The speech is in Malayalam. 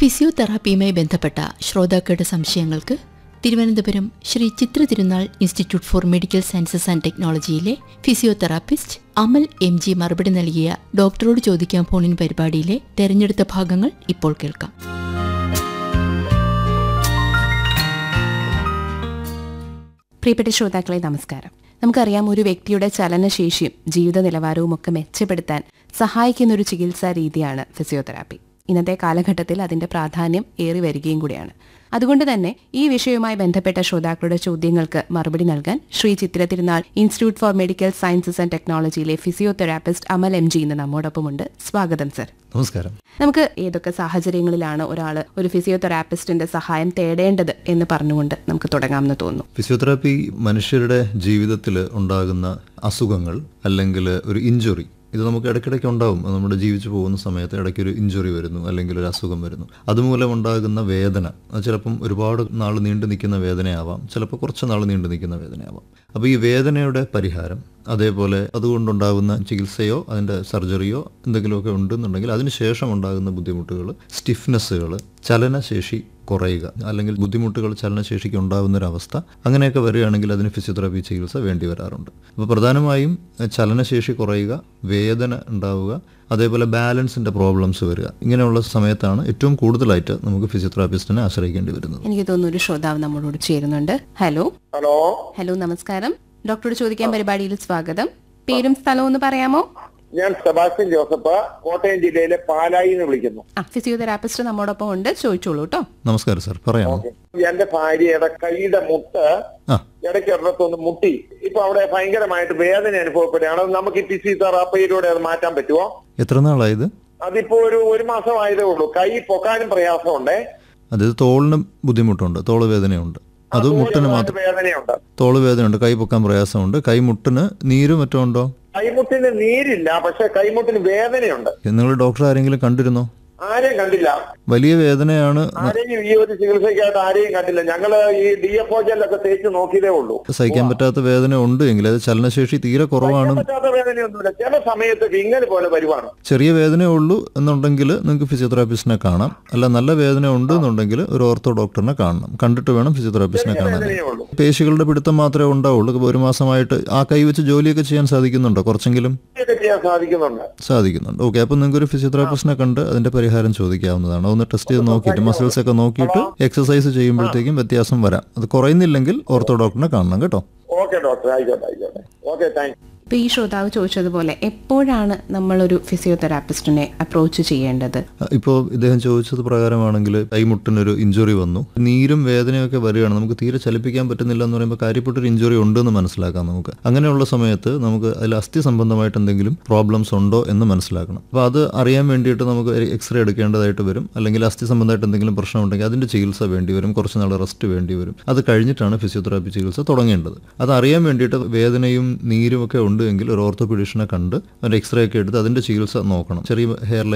ഫിസിയോതെറാപ്പിയുമായി ബന്ധപ്പെട്ട ശ്രോതാക്കളുടെ സംശയങ്ങൾക്ക് Thiruvananthapuram Shri Chitra Thirunal institute for medical sciences and ടെക്നോളജിയിലെ ഫിസിയോതെറാപ്പിസ്റ്റ് അമൽ എം ജി മറുപടി നൽകിയ ഡോക്ടറോട് ചോദിക്കാൻ ഫോണിൻ പരിപാടിയിലെ തെരഞ്ഞെടുത്ത ഭാഗങ്ങൾ ഇപ്പോൾ കേൾക്കാം പ്രിയപ്പെട്ട ശ്രോതാക്കളെ നമസ്കാരം നമുക്കറിയാം ഒരു വ്യക്തിയുടെ ചലനശേഷിയും ജീവിത നിലവാരവും ഒക്കെ മെച്ചപ്പെടുത്താൻ സഹായിക്കുന്ന ഒരു ചികിത്സാ രീതിയാണ് ഫിസിയോതെറാപ്പി ഇന്നത്തെ കാലഘട്ടത്തിൽ അതിന്റെ പ്രാധാന്യം ഏറി വരികയും കൂടിയാണ് അതുകൊണ്ട് തന്നെ ഈ വിഷയവുമായി ബന്ധപ്പെട്ട ശ്രോതാക്കളുടെ ചോദ്യങ്ങൾക്ക് മറുപടി നൽകാൻ Shri Chitra Thirunal institute for medical sciences and ടെക്നോളജിയിലെ ഫിസിയോതെറാപ്പിസ്റ്റ് അമൽ എം ജി ഇന്ന് നമ്മോടൊപ്പമുണ്ട് സ്വാഗതം സർ നമസ്കാരം നമുക്ക് ഏതൊക്കെ സാഹചര്യങ്ങളിലാണ് ഒരാൾ ഒരു ഫിസിയോതെറാപ്പിസ്റ്റിന്റെ സഹായം തേടേണ്ടത് എന്ന് പറഞ്ഞുകൊണ്ട് നമുക്ക് തുടങ്ങാമെന്ന് തോന്നുന്നു ഫിസിയോതെറാപ്പി മനുഷ്യരുടെ ജീവിതത്തിൽ ഉണ്ടാകുന്ന അസുഖങ്ങൾ അല്ലെങ്കിൽ ഒരു ഇഞ്ചുറി ഇത് നമുക്ക് ഇടയ്ക്കിടയ്ക്ക് ഉണ്ടാവും അത് നമ്മുടെ ജീവിച്ചു പോകുന്ന സമയത്ത് ഇടയ്ക്ക് ഒരു ഇഞ്ചുറി വരുന്നു അല്ലെങ്കിൽ ഒരു അസുഖം വരുന്നു അതുമൂലം ഉണ്ടാകുന്ന വേദന അത് ചിലപ്പം ഒരുപാട് നാൾ നീണ്ടു നിൽക്കുന്ന വേദനയാവാം ചിലപ്പോൾ കുറച്ച് നാൾ നീണ്ടു നിൽക്കുന്ന വേദനയാവാം അപ്പോൾ ഈ വേദനയുടെ പരിഹാരം അതേപോലെ അതുകൊണ്ടുണ്ടാകുന്ന ചികിത്സയോ അതിൻ്റെ സർജറിയോ എന്തെങ്കിലുമൊക്കെ ഉണ്ടെന്നുണ്ടെങ്കിൽ അതിനുശേഷം ഉണ്ടാകുന്ന ബുദ്ധിമുട്ടുകൾ സ്റ്റിഫ്നെസ്സുകൾ ചലനശേഷി കുറയുക അല്ലെങ്കിൽ ബുദ്ധിമുട്ടുകൾ ചലനശേഷിക്ക് ഉണ്ടാകുന്ന ഒരു അവസ്ഥ അങ്ങനെയൊക്കെ വരികയാണെങ്കിൽ അതിന് ഫിസിയോതെറാപ്പി ചികിത്സ വേണ്ടി വരാറുണ്ട് അപ്പോൾ പ്രധാനമായും എഹ്, ചലനശേഷി കുറയുക വേദന ഉണ്ടാവുക അതേപോലെ ബാലൻസിൻ്റെ പ്രോബ്ലംസ് വരിക ഇങ്ങനെയുള്ള സമയത്താണ് ഏറ്റവും കൂടുതലായിട്ട് നമുക്ക് ഫിസിയോതെറാപ്പിസ്റ്റിനെ ആശ്രയിക്കേണ്ടി വരുന്നത് എനിക്ക് തോന്നുന്നു ഒരു ശ്രോതാവ് നമ്മളോട് ചേരുന്നുണ്ട് ഹലോ ഹലോ ഹലോ നമസ്കാരം ഡോക്ടറോട് ചോദിക്കാൻ പരിപാടിയിൽ സ്വാഗതം പേരും സ്ഥലവും ഒന്ന് പറയാമോ ഞാൻ സെബാസ്റ്റ്യൻ ജോസഫ് കോട്ടയം ജില്ലയിലെ പാലായി എന്ന് വിളിക്കുന്നു ആ ഫിസിയോതെറാപ്പിസ്റ്റ് നമ്മോടൊപ്പം ഉണ്ട് ചോദിച്ചോളൂ കേട്ടോ നമസ്കാരം സാർ പറയാമോ എന്റെ ഭാര്യയുടെ കൈയുടെ മുട്ട് ആ ഇടയ്ക്ക് ഒരിടത്തൊന്ന് മുട്ടി ഇപ്പൊ അവിടെ ഭയങ്കരമായിട്ട് വേദന അനുഭവപ്പെടുകയാണ് അത് നമുക്ക് ഈ ഫിസിയോതെറാപ്പിയിലൂടെ അത് മാറ്റാൻ പറ്റുമോ എത്ര നാളായത് അതിപ്പോ ഒരു ഒരു മാസം ആയതേ ഉള്ളൂ കൈ പൊക്കാനും പ്രയാസമുണ്ടേ അതായത് തോളിന് ബുദ്ധിമുട്ടുണ്ട് തോള് വേദനയുണ്ട് അത് മുട്ടിന് മാത്രം വേദനയുണ്ട് തോള് വേദനയുണ്ട് കൈ പൊക്കാൻ പ്രയാസമുണ്ട് കൈ മുട്ടിന് നീരും മറ്റോ ഉണ്ടോ കൈമുട്ടിന് നീരില്ല പക്ഷെ കൈമുട്ടിന് വേദനയുണ്ട് നിങ്ങൾ ഡോക്ടർ ആരെങ്കിലും കണ്ടിരുന്നോ ആരെയും കണ്ടില്ല വലിയ വേദനയാണ് ആരെയും ഈ ഒരു ചികിത്സയ്ക്കായിട്ട് ആരെയും കണ്ടില്ല ഞങ്ങള് ഈ ഡി എഫ് ഒ ജെല്ലൊക്കെ തേച്ച് നോക്കിയതേ ഉള്ളൂ സഹിക്കാൻ പറ്റാത്ത വേദന ഉണ്ട് എങ്കിൽ അത് ചലനശേഷി തീരെ കുറവാണ് പറ്റാത്ത വേദനയൊന്നുമില്ല ചില സമയത്ത് വിങ്ങൽ പോലെ വരുവാണ് ചെറിയ വേദന ഉള്ളൂ എന്നുണ്ടെങ്കിൽ നിങ്ങൾക്ക് ഫിസിയോതെറാപ്പിസ്റ്റിനെ കാണാം അല്ല നല്ല വേദന ഉണ്ട് എന്നുണ്ടെങ്കിൽ ഒരു ഓർത്തോ ഡോക്ടറിനെ കാണണം കണ്ടിട്ട് വേണം ഫിസിയോതെറാപ്പിസ്റ്റിനെ കാണാൻ വേദനയേ ഉള്ളൂ പേശികളുടെ പിടുത്തം മാത്രമേ ഉണ്ടാവുള്ളൂ ഇപ്പൊ ഒരു മാസമായിട്ട് ആ കൈ വെച്ച് ജോലിയൊക്കെ ചെയ്യാൻ സാധിക്കുന്നുണ്ടോ കുറച്ചെങ്കിലും ഇതൊക്കെ ചെയ്യാൻ സാധിക്കുന്നുണ്ട് സാധിക്കുന്നുണ്ട് ഓക്കെ അപ്പോൾ നിങ്ങൾക്ക് ഒരു ഫിസിയോതെറാപ്പിസ്റ്റിനെ കണ്ട് അതിന്റെ പരിഹാരം ചോദിക്കാവുന്നതാണ് ഒന്ന് ടെസ്റ്റ് ചെയ്ത് നോക്കിയിട്ട് മസിൽസ് ഒക്കെ നോക്കിയിട്ട് എക്സസൈസ് ചെയ്യുമ്പോഴത്തേക്കും വ്യത്യാസം വരാം അത് കുറയുന്നില്ലെങ്കിൽ ഓർത്തോ ഡോക്ടറിനെ കാണണം കേട്ടോ ഓക്കെ ഡോക്ടർ ആയിക്കോട്ടെ ആയിക്കോട്ടെ ഓക്കെ താങ്ക് ഇപ്പൊ ഈ ശ്രോതാവ് ചോദിച്ചതുപോലെ എപ്പോഴാണ് നമ്മളൊരു ഫിസിയോതെറാപ്പിസ്റ്റിനെ അപ്രോച്ച് ചെയ്യേണ്ടത് ഇപ്പോൾ ഇദ്ദേഹം ചോദിച്ചത് പ്രകാരമാണെങ്കിൽ കൈമുട്ടിനൊരു ഇഞ്ചുറി വന്നു നീരും വേദനയൊക്കെ വരികയാണ് നമുക്ക് തീരെ ചലിപ്പിക്കാൻ പറ്റുന്നില്ല എന്ന് പറയുമ്പോൾ കാര്യപ്പെട്ടൊരു ഇഞ്ചുറി ഉണ്ടെന്ന് മനസ്സിലാക്കാം നമുക്ക് അങ്ങനെയുള്ള സമയത്ത് നമുക്ക് അതിൽ അസ്ഥി സംബന്ധമായിട്ട് എന്തെങ്കിലും പ്രോബ്ലംസ് ഉണ്ടോ എന്ന് മനസ്സിലാക്കണം അപ്പോൾ അത് അറിയാൻ വേണ്ടിയിട്ട് നമുക്ക് എക്സ്റേ എടുക്കേണ്ടതായിട്ട് വരും അല്ലെങ്കിൽ അസ്ഥി സംബന്ധമായിട്ട് എന്തെങ്കിലും പ്രശ്നം ഉണ്ടെങ്കിൽ അതിൻ്റെ ചികിത്സ വേണ്ടി വരും കുറച്ച് നാൾ റെസ്റ്റ് വേണ്ടി വരും അത് കഴിഞ്ഞിട്ടാണ് ഫിസിയോതെറാപ്പി ചികിത്സ തുടങ്ങേണ്ടത് അത് അറിയാൻ വേണ്ടിയിട്ട് വേദനയും നീരും ഒക്കെ ഉണ്ട് എങ്കിൽ ഒരു ഓർത്തോപീഡീഷനെ കണ്ട് ഒരു എക്സ്റേ ഒക്കെ എടുത്ത് അതിൻ്റെ ചികിത്സ നോക്കണം ചെറിയ ഹെയർ